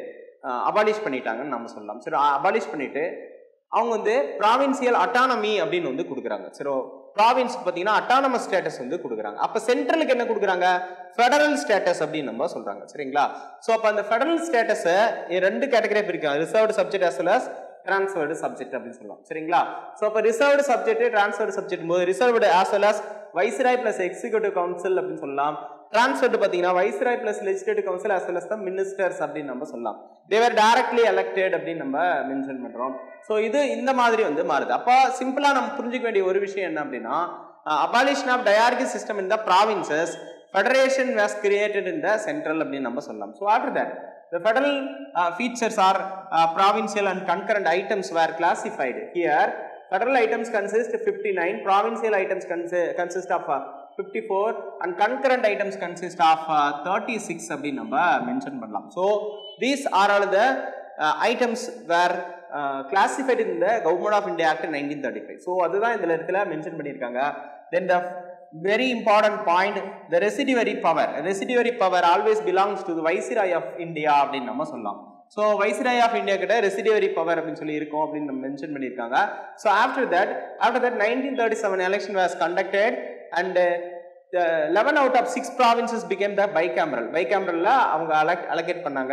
அபாலிஷ் பண்ணிட்டாங்கன்னு நம்ம சொல்லலாம் சரி அபாலிஷ் பண்ணிட்டு அவங்க வந்து ப்ராவின்சியல் அட்டானமி அப்படின்னு வந்து கொடுக்குறாங்க சரி ப்ராவின்ஸ் பார்த்தீங்கன்னா அட்டானமஸ் ஸ்டேட்டஸ் வந்து கொடுக்குறாங்க அப்போ சென்ட்ரலுக்கு என்ன கொடுக்குறாங்க ஃபெடரல் ஸ்டேட்டஸ் அப்படின்னு நம்ம சொல்றாங்க சரிங்களா ஸோ அப்போ அந்த ஃபெடரல் ஸ்டேட்டஸை ரெண்டு கேட்டகரி பிரிக்காங்க reserved subject as well as transferred subject அப்படின்னு சொல்லலாம் சரிங்களா ஸோ அப்போ ரிசர்வ்டு சப்ஜெக்ட் டிரான்ஸ்ஃபர்டு சப்ஜெக்ட் போது reserved as well as viceroy plus executive council அப்படின்னு சொல்லலாம் டிரான்ஸ்ஃபர்டு பார்த்தீங்கன்னா viceroy plus legislative council as well as the ministers அப்படின்னு நம்ம சொல்லலாம் தேவர் டைரக்ட்லி எலெக்டட் அப்படின்னு நம்ம மென்ஷன் பண்றோம் ஸோ இது இந்த மாதிரி வந்து மாறுது அப்போ சிம்பிளா நம்ம புரிஞ்சுக்க வேண்டிய ஒரு விஷயம் என்ன அப்படின்னா abolition of dyarchy system in the provinces federation was created in the central அப்படின்னு நம்ம சொல்லலாம் so after that The federal uh, features are uh, provincial and concurrent items were classified. Here, federal items consist 59, provincial items consi- consist of uh, 54 and concurrent items consist of uh, 36 அப்படின்னு நம்ம mention பண்ணலாம் so these are all the items were classified in the government of India act nineteen thirty five so அதுதான் இந்த இடத்துல mention பண்ணியிருக்காங்க தென் த very important point the residuary power residuary power always belongs to the viceroy of india அப்படின்னு நம்ம சொல்லலாம் so viceroy of India கிட்ட ரெசிடிவரி power அப்படின்னு சொல்லி இருக்கும் அப்படின்னு நம்ம மென்ஷன் பண்ணியிருக்காங்க so after that after that nineteen thirty seven election was conducted and eleven out of six provinces became the bicameral பைகேமரல்ல அவங்க அலக் அலகேட் பண்ணாங்க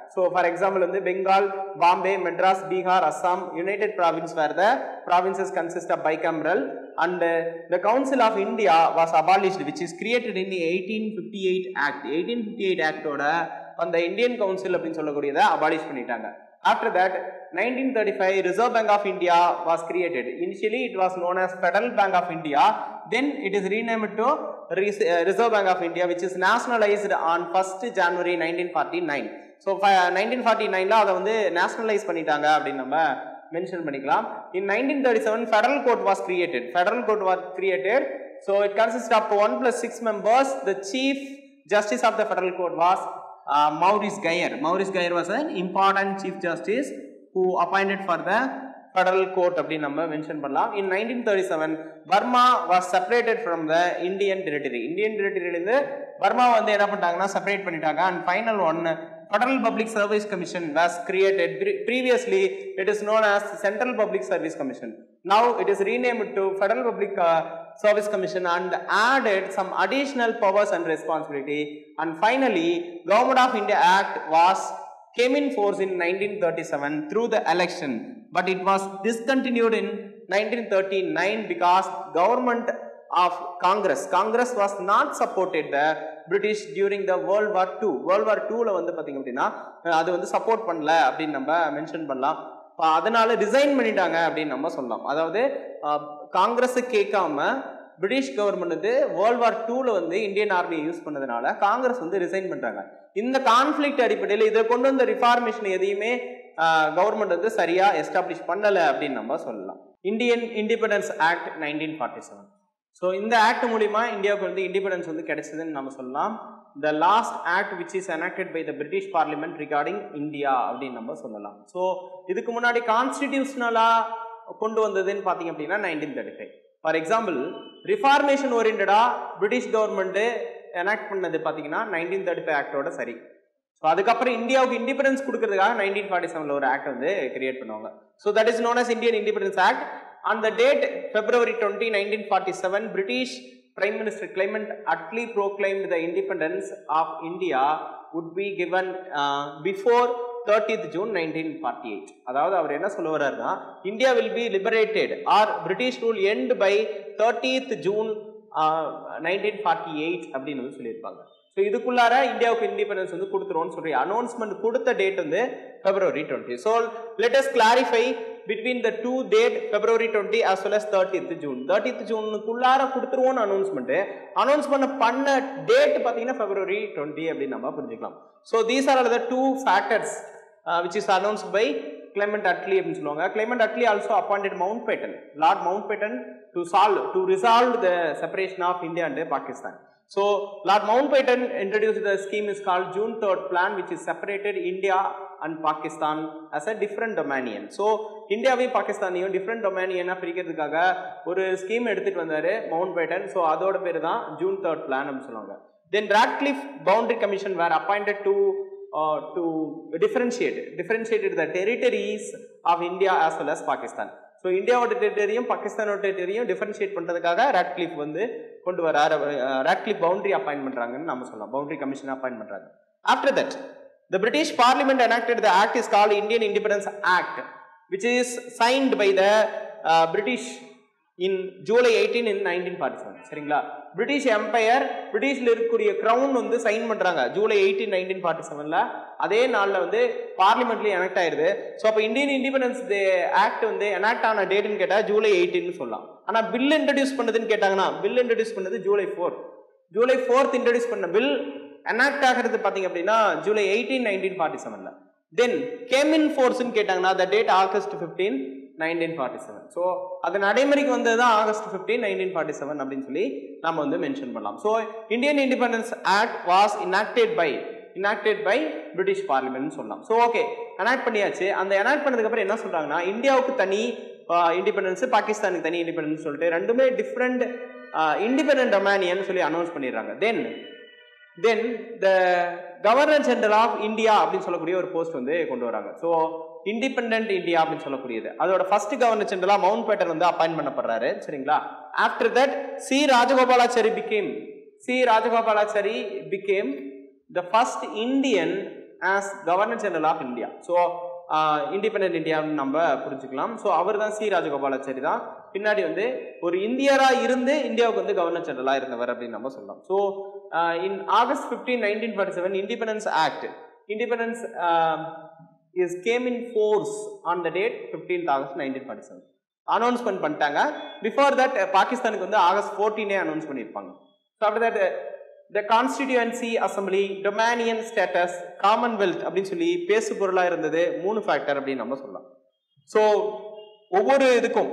ஸோ ஃபார் எக்ஸாம்பிள் வந்து Bengal Bombay Madras Bihar Assam United Province were the provinces consist of bicameral and the council of India was abolished which is created in eighteen fifty eight act eighteen fifty eight ஆக்டோட அந்த Indian council அப்படின்னு சொல்லக்கூடியதை abolish பண்ணிட்டாங்க after that nineteen thirty five reserve bank of India was created initially it was known as federal bank of India then it is renamed to reserve bank of India which is nationalised on first January nineteen forty nine so nineteen forty நைனில் அதை வந்து nationalise பண்ணிட்டாங்க அப்படின்னு நம்ம mention பண்ணிக்கலாம் in nineteen thirty seven federal court was created federal court was created so it consist of one plus six members the chief justice of the federal court was Maurice Geyer. Maurice Geyer was an important chief justice who appointed for the federal court அப்படின்னு நம்ம mention பண்ணலாம் in nineteen thirty seven Burma was separated from the Indian territory Indian டெரிட்டரியிலேருந்து Burma வந்து என்ன பண்ணிட்டாங்கன்னா separate பண்ணிட்டாங்க and final one Federal Public Service Commission was created. Pre- Previously, it is known as Central Public Service Commission. Now, it is renamed to Federal Public uh, Service Commission and added some additional powers and responsibility. And finally, Government of India Act was came in force in 1937 through the election, but it was discontinued in 1939 because government of Congress. Congress was not supported the British during the World War II. World War II ல வந்து பாத்தீங்க அப்படின்னா அஹ் அது வந்து support பண்ணல அப்படின்னு நம்ம mention பண்ணலாம் அப்ப அதனால ரிசைன் பண்ணிட்டாங்க அப்படின்னு நம்ம சொல்லலாம் அதாவது காங்கிரஸ் கேட்காம பிரிட்டிஷ் கவர்மெண்ட் வந்து வேர்ல்ட் வார் டூல வந்து இந்தியன் ஆர்மியை யூஸ் பண்ணதுனால காங்கிரஸ் வந்து ரிசைன் பண்றாங்க இந்த கான்ஃபிளிக்ட் அடிப்படையில் இதை கொண்டு வந்த ரிஃபார்மேஷன் எதையுமே கவர்மெண்ட் வந்து சரியா எஸ்டாப்ளிஷ் பண்ணல அப்படின்னு நம்ம சொல்லலாம் Indian independence act nineteen forty seven so இந்த ஆக்ட் மூலிமா இந்தியாவுக்கு வந்து இண்டிபெண்டன்ஸ் வந்து கிடைச்சதுன்னு நம்ம சொல்லலாம் the last act which is enacted by the British parliament regarding India அப்படின்னு நம்ம சொல்லலாம் ஸோ இதுக்கு முன்னாடி கான்ஸ்டிடியூஷனலாக கொண்டு வந்ததுன்னு பார்த்தீங்க அப்படின்னா nineteen thirty five for example reformation ஓரியன்டாக பிரிட்டிஷ் கவர்மெண்ட்டு எனாக்ட் பண்ணது பார்த்தீங்கன்னா நைன்டீன் தேர்ட்டி ஃபைவ் ஆக்டோட சரி ஸோ அதுக்கப்புறம் இந்தியாவுக்கு இண்டிபெண்டன்ஸ் கொடுக்கறதுக்காக நைன்டீன் ஃபார்ட்டி செவனில் ஒரு ஆக்ட் வந்து கிரியேட் பண்ணுவாங்க so that is known as Indian independence act on the date February twenty nineteen forty seven British prime minister Clement Attlee proclaimed the independence of India would be given uh, before 30th June nineteen forty eight அதாவது அவர் என்ன சொல்ல வர்றாருன்னா India will be liberated or British rule end by thirtieth June nineteen forty eight அப்படின்னு வந்து சொல்லியிருப்பாங்க so இதுக்குள்ளார இந்தியாவுக்கு இண்டிபெண்டன்ஸ் வந்து கொடுத்துருவோம்னு சொல்லி அனௌன்ஸ்மெண்ட் கொடுத்த டேட் வந்து February twenty so let's clarify between the two date February twenty as well as thirtieth June thirtieth ஜூனுக்குள்ளார கொடுத்துருவோம்னு அனௌன்ஸ்மெண்ட் அனௌன்ஸ் பண்ண பண்ண டேட் பார்த்தீங்கன்னா பிப்ரவரி டுவெண்ட்டி அப்படின்னு நம்ம புரிஞ்சுக்கலாம் so these are the two factors which is announced by Clement Attlee அப்படின்னு சொல்லுவாங்க Clement Attlee also appointed Mountbatten Lord Mountbatten to solve to resolve the separation of India and Pakistan So Lord Mountbatten introduced the scheme is called June 3rd plan which is separated India and Pakistan as a different dominion. So இந்தியாவையும் பாகிஸ்தானையும் different டொமேனியனாக பிரிக்கிறதுக்காக ஒரு scheme எடுத்துட்டு வந்தாரு mount pattern so அதோட பேர் தான் June third plan அப்படின்னு சொல்லுவாங்க then Radcliffe boundary commission were appointed to to differentiate differentiated the territories of India as well as Pakistan so இந்தியாவோட டெரிட்டரியும் பாகிஸ்தானோட டெரிட்டரியும் டிஃபரன்ஷியேட் பண்ணுறதுக்காக ராட்கிளிஃப் வந்து கொண்டு வர ராட்கிளிஃப் பவுண்டரி அப்பாயின்ட் பண்ணுறாங்கன்னு நம்ம சொல்லலாம் பவுண்டரி கமிஷன் அப்பாயின்ட் பண்ணுறாங்க after that the British parliament enacted the act is called Indian independence act which is signed by the uh, British in July eighteen in nineteen forty seven சரிங்களா British empire பிரிட்டிஷ்ல இருக்கக்கூடிய crown வந்து sign பண்றாங்க July eighteen nineteen forty செவன்ல அதே நாள்ல வந்து பார்லிமெண்ட்லயும் எனக்ட் ஆயிருது ஸோ அப்போ இந்தியன் இண்டிபெண்டன்ஸ் டே ஆக்ட் வந்து எனக்ட் ஆன டேட்னு கேட்டா ஜூலை எயிட்டீன் சொல்லலாம் ஆனா பில் இன்ட்ரடியூஸ் பண்ணதுன்னு கேட்டாங்கன்னா பில் இன்ட்ரடியூஸ் பண்ணது July four July fourth introduce பண்ண பில் எனாக்ட் ஆகிறது பாத்தீங்க அப்படின்னா ஜூலை எயிட்டீன் நைன்டீன் ஃபார்ட்டி செவன்ல தென் கேம் இன் ஃபோர்ஸ்னு கேட்டாங்கன்னா the date August fifteen nineteen forty seven so அது நடைமுறைக்கு வந்தது தான் August fifteen nineteen forty seven அப்படின்னு சொல்லி நம்ம வந்து மென்ஷன் பண்ணலாம் so Indian independence act was enacted by enacted by British parliament சொல்லலாம் ஸோ ஓகே எனாக்ட் பண்ணியாச்சு அந்த எனாக்ட் பண்ணதுக்கு அப்புறம் என்ன சொல்றாங்கன்னா இந்தியாவுக்கு தனி இண்டிபெண்டன்ஸ் பாகிஸ்தானுக்கு தனி இண்டிபெண்டன்ஸ் சொல்லிட்டு ரெண்டுமே டிஃப்ரெண்ட் இண்டிபெண்டன்ட் டொமேனியன் சொல்லி அனௌன்ஸ் பண்ணிடுறாங்க then then the governor general of India அப்படின்னு சொல்லக்கூடிய ஒரு போஸ்ட் வந்து கொண்டு வராங்க ஸோ இண்டிபெண்ட் இந்தியா அப்படின்னு சொல்லக்கூடியது அதோட ஃபர்ஸ்ட் கவர்னர் ஜெனரலா மவுண்ட் பேட்டன் வந்து அப்பாயின்ட் பண்ணப்படுறாரு சரிங்களா after that C Rajagopalachari became C Rajagopalachari became the first Indian as governor general of India so independent இந்தியான்னு நம்ம புரிஞ்சுக்கலாம் ஸோ அவர் தான் சி ராஜகோபாலாச்சாரி தான் பின்னாடி வந்து ஒரு இந்தியரா இருந்து இந்தியாவுக்கு வந்து கவர்னர் ஜெனரலாக இருந்தவர் அப்படின்னு நம்ம சொல்லலாம் so in August fifteen nineteen forty seven independence act independence is came in force on the date fifteenth August nineteen forty seven announcement பண்ணிட்டாங்க பிஃபோர் தட் பாகிஸ்தானுக்கு வந்து ஆகஸ்ட் ஃபோர்டீனே அனௌன்ஸ் பண்ணியிருப்பாங்க so after that the constituency assembly dominion status commonwealth அப்படின்னு சொல்லி பேசு பொருளாக இருந்தது மூணு ஃபேக்டர் அப்படின்னு நம்ம சொல்லலாம் ஸோ ஒவ்வொரு இதுக்கும்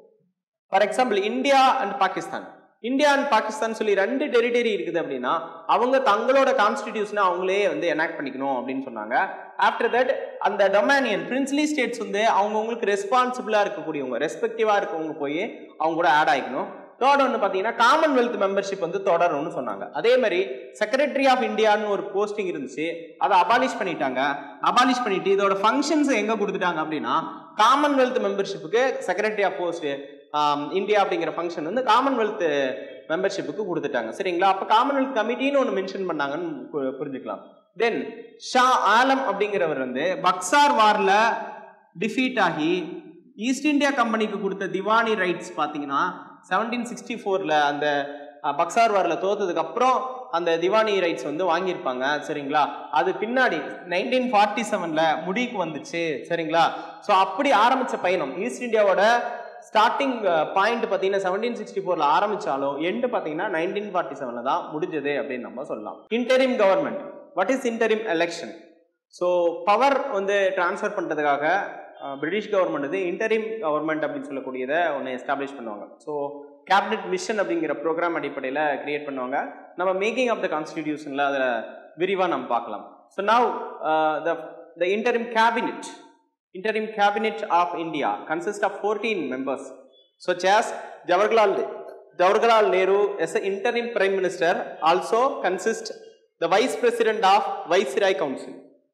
for example India and Pakistan India and Pakistan சொல்லி ரெண்டு டெரிட்டரி இருக்குது அப்படின்னா அவங்க தங்களோட கான்ஸ்டிடியூஷனை அவங்களே வந்து எனாக்ட் பண்ணிக்கணும் அப்படின்னு சொன்னாங்க ஆஃப்டர் தட் அந்த டொமானியன் பிரின்ஸ்லி ஸ்டேட்ஸ் வந்து அவங்கவுங்களுக்கு ரெஸ்பான்சிபிளாக இருக்கக்கூடியவங்க ரெஸ்பெக்டிவாக இருக்கவங்க போய் அவங்க கூட ஆட் ஆகிக்கணும் தேர்ட் ஒன்று பார்த்தீங்கன்னா காமன்வெல்த் மெம்பர்ஷிப் வந்து தொடரும்னு சொன்னாங்க அதே மாதிரி செக்ரட்டரி ஆஃப் இந்தியான்னு ஒரு போஸ்டிங் இருந்துச்சு அதை அபாலிஷ் பண்ணிட்டாங்க அபாலிஷ் பண்ணிட்டு இதோட ஃபங்க்ஷன்ஸ் எங்கே கொடுத்துட்டாங்க அப்படின்னா காமன்வெல்த் மெம்பர்ஷிப்புக்கு செக்ரட்டரி ஆஃப் போஸ்ட் இந்தியா அப்படிங்கிற ஃபங்க்ஷன் வந்து காமன்வெல்த் மெம்பர்ஷிப்புக்கு கொடுத்துட்டாங்க சரிங்களா அப்போ காமன்வெல்த் கமிட்டின்னு ஒன்று மென்ஷன் பண்ணாங்கன்னு பு- புரிஞ்சுக்கலாம் தென் ஷா ஆலம் அப்படிங்கிறவர் வந்து பக்சார் வார்ல டிஃபீட் ஆகி ஈஸ்ட் இந்தியா கம்பெனிக்கு கொடுத்த திவானி ரைட்ஸ் பார்த்தீங்கன்னா செவன்டீன் சிக்ஸ்டி ஃபோரில் அந்த அஹ், பக்சார் வாரில் தோத்ததுக்கு அப்புறம் அந்த திவானி ரைட்ஸ் வந்து வாங்கியிருப்பாங்க சரிங்களா அது பின்னாடி நைன்டீன் ஃபார்ட்டி செவனில் முடிவுக்கு வந்துச்சு சரிங்களா ஸோ அப்படி ஆரம்பித்த பயணம் ஈஸ்ட் இந்தியாவோட ஸ்டார்டிங் பாயிண்ட் பார்த்தீங்கன்னா செவன்டீன் சிக்ஸ்டி ஃபோரில் ஆரம்பிச்சாலும் எண்டு பார்த்தீங்கன்னா நைன்டீன் ஃபார்ட்டி செவனில் தான் முடிஞ்சது அப்படின்னு நம்ம சொல்லலாம் interim government what is interim election so power வந்து ட்ரான்ஸ்ஃபர் பண்ணுறதுக்காக பிரிட்டிஷ் கவர்மெண்ட் வந்து இன்டரிம் கவர்மெண்ட் அப்படின்னு சொல்லக்கூடியதை ஒன்று எஸ்டாப்ளிஷ் பண்ணுவாங்க ஸோ கேபினெட் மிஷன் அப்படிங்கிற ப்ரோக்ராம் அடிப்படையில் கிரியேட் பண்ணுவாங்க நம்ம மேக்கிங் ஆஃப் த கான்ஸ்டிடியூஷனில் அதில் விரிவாக நம்ம பார்க்கலாம் so now the the interim cabinet interim cabinet of India consists of 14 members, such as Jawaharlal, Jawaharlal Nehru as an interim prime minister also consists the vice president of Viceroy Council.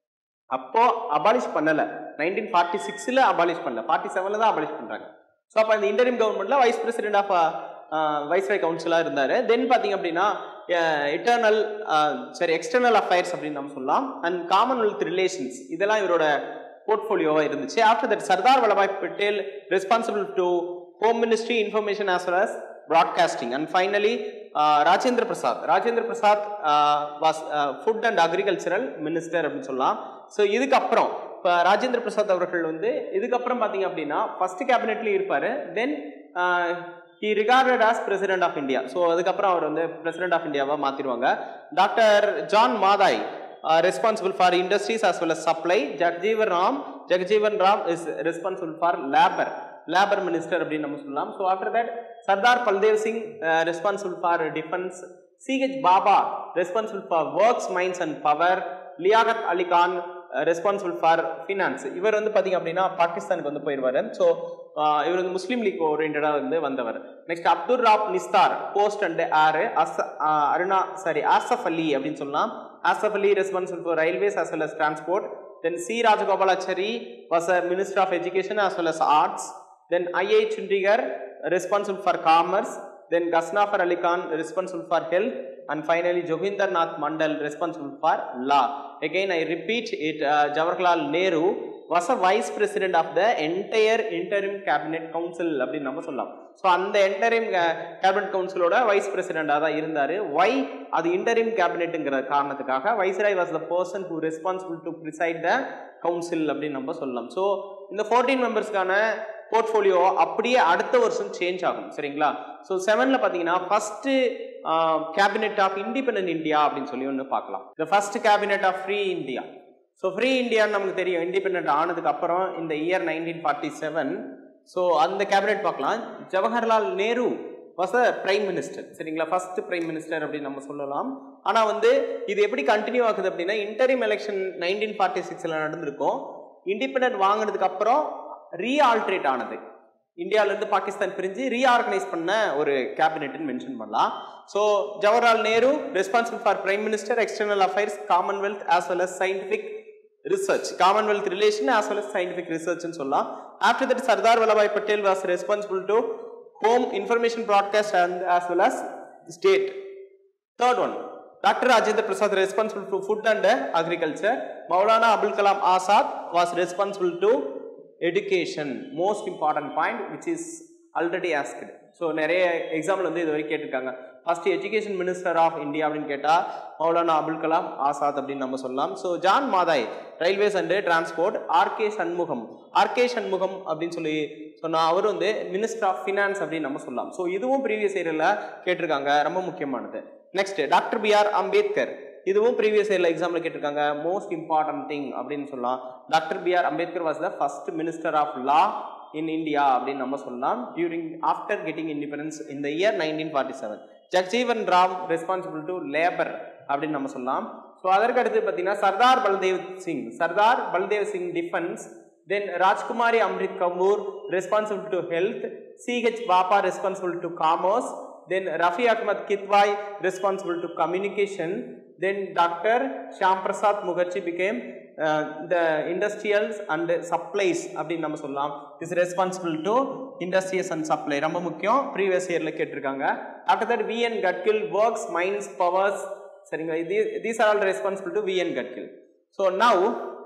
அப்போ abolish பண்ணல nineteen forty சிக்ஸில் abolish பண்ணல forty செவனில் தான் abolish பண்ணுறாங்க so அப்போ இந்த interim கவர்மெண்ட்ல வைஸ் பிரசிடென்ட் ஆஃப் வைஸ்ராய் கவுன்சிலாக இருந்தார் தென் பார்த்தீங்க அப்படின்னா இட்டர்னல் சரி எக்ஸ்டர்னல் அஃபேர்ஸ் அப்படின்னு நம்ம சொல்லலாம் அண்ட் காமன்வெல்த் ரிலேஷன்ஸ் இதெல்லாம் இவரோட போர்ட்ஃபோலியோவாக இருந்துச்சு after that Sardar Vallabhbhai Patel responsible to home ministry information as well as broadcasting and finally Rajendra Prasad Rajendra Prasad was food and agricultural minister அப்படின்னு சொல்லலாம் ஸோ இதுக்கப்புறம் இப்போ ராஜேந்திர பிரசாத் அவர்கள் வந்து இதுக்கப்புறம் பார்த்தீங்க அப்படின்னா ஃபர்ஸ்ட் கேபினெட்லேயும் இருப்பார் then he regarded as president of India so அதுக்கப்புறம் அவர் வந்து பிரசிடென்ட் ஆஃப் இந்தியாவாக மாற்றிடுவாங்க doctor John Mathai responsible for industries as well as supply Jagjivan Ram Jagjivan Ram is responsible for labour labour minister அப்படின்னு நம்ம சொல்லலாம் so after that Sardar Baldev Singh responsible for defence CH Bhabha responsible for works mines and power Liaquat Ali Khan responsible for finance இவர் வந்து பார்த்தீங்க அப்படின்னா பாகிஸ்தானுக்கு வந்து போயிடுவார் ஸோ இவர் வந்து முஸ்லீம் லீக் ஓரியன்டாக வந்து வந்தவர் next Abdul Rab Nishtar post and ஆறு அஸ் அருணா சாரி ஆசஃப் அலி அப்படின்னு சொல்லலாம் Asaf Ali responsible for railways as well as transport then C Rajagopalachari was a minister of education as well as arts then I I Chundrigar responsible for commerce then Gasnafar Ali Khan responsible for health and finally Joginder Nath Mandal responsible for law again I repeat it uh, Jawaharlal Nehru was a vice president of the entire interim cabinet council அப்படின்னு நம்ம சொல்லலாம் so அந்த interim cabinet கவுன்சிலோட vice பிரசிடெண்டாக தான் இருந்தார் why அது interim கேபினெட்டுங்கிற காரணத்துக்காக viceroy was the person who responsible to preside the council அப்படின்னு நம்ம சொல்லலாம் ஸோ இந்த ஃபோர்டீன் மெம்பர்ஸ்க்கான போர்ட்ஃபோலியோ அப்படியே அடுத்த வருஷம் சேஞ்ச் ஆகும் சரிங்களா ஸோ செவனில் பார்த்தீங்கன்னா first cabinet of independent India அப்படின்னு சொல்லி ஒன்று பார்க்கலாம் the first cabinet of free India so free இந்தியான்னு நமக்கு தெரியும் இண்டிபெண்ட் ஆனதுக்கு அப்புறம் இந்த year nineteen forty seven so அந்த கேபினெட் பார்க்கலாம் Jawaharlal Nehru was a prime minister சரிங்களா ஃபர்ஸ்ட் பிரைம் மினிஸ்டர் அப்படின்னு நம்ம சொல்லலாம் ஆனால் வந்து இது எப்படி கண்டினியூ ஆகுது அப்படின்னா இன்டரிம் எலெக்ஷன் நைன்டீன் ஃபார்ட்டி சிக்ஸில் நடந்திருக்கும் இண்டிபெண்டன்ட் வாங்கினதுக்கு அப்புறம் ரீஆல்ட்ரேட் ஆனது இந்தியாவிலேருந்து பாகிஸ்தான் பிரிஞ்சு ரீஆர்கனைஸ் பண்ண ஒரு கேபினெட்னு மென்ஷன் பண்ணலாம் so Jawaharlal Nehru responsible for prime minister external affairs commonwealth as well as scientific research commonwealth relation as well as scientific ரிசர்ச்னு சொல்லலாம் after that Sardar Vallabhbhai Patel was responsible to home information broadcast and as well as state third one doctor Rajendra Prasad responsible to food and agriculture Maulana Abul Kalam Azad was responsible to education most important point which is already asked so நிறைய example வந்து இது வரைக்கும் கேட்டிருக்காங்க first education minister of India அப்படின்னு கேட்டால் மௌலானா அபுல் கலாம் ஆசாத் அப்படின்னு நம்ம சொல்லலாம் so John Mathai railways and transport R K Shanmugam R K Shanmugam அப்படின்னு சொல்லி சொன்னால் அவர் வந்து மினிஸ்டர் ஆஃப் ஃபினான்ஸ் அப்படின்னு நம்ம சொல்லலாம் ஸோ இதுவும் ப்ரீவியஸ் இயரில் கேட்டிருக்காங்க ரொம்ப முக்கியமானது next doctor B R Ambedkar இதுவும் ப்ரீவியஸ் இயர்ல எக்ஸாம்ல கேட்டிருக்காங்க மோஸ்ட் இம்பார்ட்டன்ட் திங் அப்படின்னு சொல்லலாம் doctor B R Ambedkar was the first minister of law in India அப்படின்னு நம்ம சொல்லலாம் டியூரிங் ஆஃப்டர் கெட்டிங் இண்டிபெண்டன்ஸ் இந்த year nineteen forty seven Jagjivan Ram responsible to labour அப்படின்னு நம்ம சொல்லலாம் ஸோ அதற்கு அடுத்து பார்த்தீங்கன்னா Sardar Baldev Singh Sardar Baldev Singh defence then Rajkumari Amrit Kapoor responsible to health CH Bhabha responsible to commerce then Rafi Ahmad Kitwai responsible to communication then Dr. Shyam Prasad Mukherjee became uh, the industrials and supplies அப்படின்னு நம்ம சொல்லலாம் is responsible to industries and supply ரொம்ப முக்கியம் previous இயர்ல கேட்டிருக்காங்க after that V N Gadgil works mines powers சரிங்களா these are all responsible to V N Gadgil so now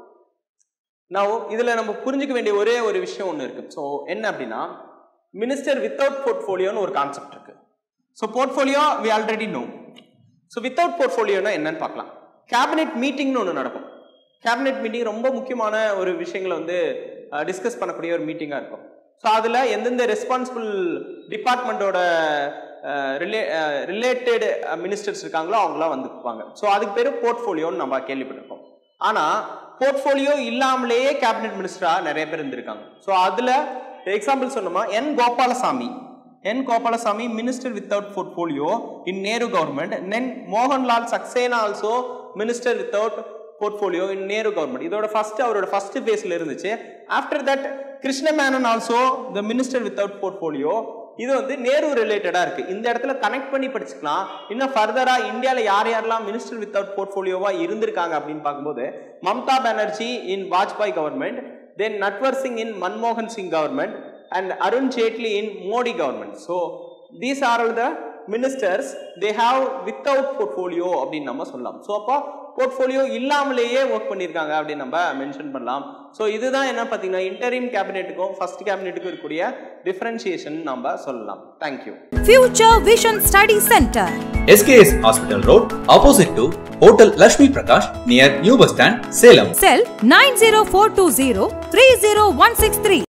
now இதில் நம்ம புரிஞ்சுக்க வேண்டிய ஒரே ஒரு விஷயம் ஒன்று இருக்கு ஸோ என்ன அப்படின்னா மினிஸ்டர் வித்தவுட் போர்ட்ஃபோலியோன்னு ஒரு கான்செப்ட் இருக்கு so portfolio we already know so without போர்ட்ஃபோலியோனா என்னன்னு பார்க்கலாம் கேபினெட் மீட்டிங்னு ஒன்று நடக்கும் கேபினெட் மீட்டிங் ரொம்ப முக்கியமான ஒரு விஷயங்களை வந்து டிஸ்கஸ் பண்ணக்கூடிய ஒரு மீட்டிங்காக இருக்கும் ஸோ அதில் எந்தெந்த ரெஸ்பான்சிபிள் டிபார்ட்மெண்ட்டோட ரிலே ரிலேட்டட் மினிஸ்டர்ஸ் இருக்காங்களோ அவங்களாம் வந்துக்குவாங்க ஸோ அதுக்கு பேர் போர்ட்ஃபோலியோன்னு நம்ம கேள்விப்பட்டிருக்கோம் ஆனால் போர்ட்ஃபோலியோ இல்லாமலேயே கேபினெட் மினிஸ்டராக நிறைய பேர் இருந்திருக்காங்க ஸோ அதில் எக்ஸாம்பிள் சொன்னோமா N Gopalaswami N Gopalaswami minister without portfolio in Nehru government then Mohanlal Saksena also minister without portfolio in Nehru government இதோட ஃபர்ஸ்ட் அவரோட ஃபர்ஸ்ட் ஃபேஸ்ல இருந்துச்சு after that Krishna Menon also the minister without portfolio இது வந்து நேரு ரிலேட்டடா இருக்கு இந்த இடத்துல கனெக்ட் பண்ணி படிச்சுக்கலாம் இன்னும் ஃபர்தரா இந்தியாவில் யார் யாரெல்லாம் மினிஸ்டர் வித்தவுட் போர்ட்ஃபோலியோவா இருந்திருக்காங்க அப்படின்னு பார்க்கும்போது Mamata Banerjee in Vajpayee government then Natwar Singh in மன்மோகன் Singh government and Arun Jaitley in Modi government. So these are all the ministers they have without portfolio அப்படின்னு நம்ம சொல்லலாம் ஸோ அப்போ போர்ட்ஃபோலியோ இல்லாமலேயே ஒர்க் பண்ணியிருக்காங்க அப்படின்னு நம்ம மென்ஷன் பண்ணலாம் ஸோ இதுதான் என்ன பார்த்தீங்கன்னா இன்டரிம் கேபினெட்டுக்கும் ஃபர்ஸ்ட் கேபினெட்டுக்கும் இருக்கக்கூடிய டிஃபரன்சியேஷன் நம்ம சொல்லலாம் thank you Future Vision Study Center. SKS Hospital Road, opposite to Hotel Lakshmi Prakash, near New Bus Stand, Salem. Cell 90420 30163.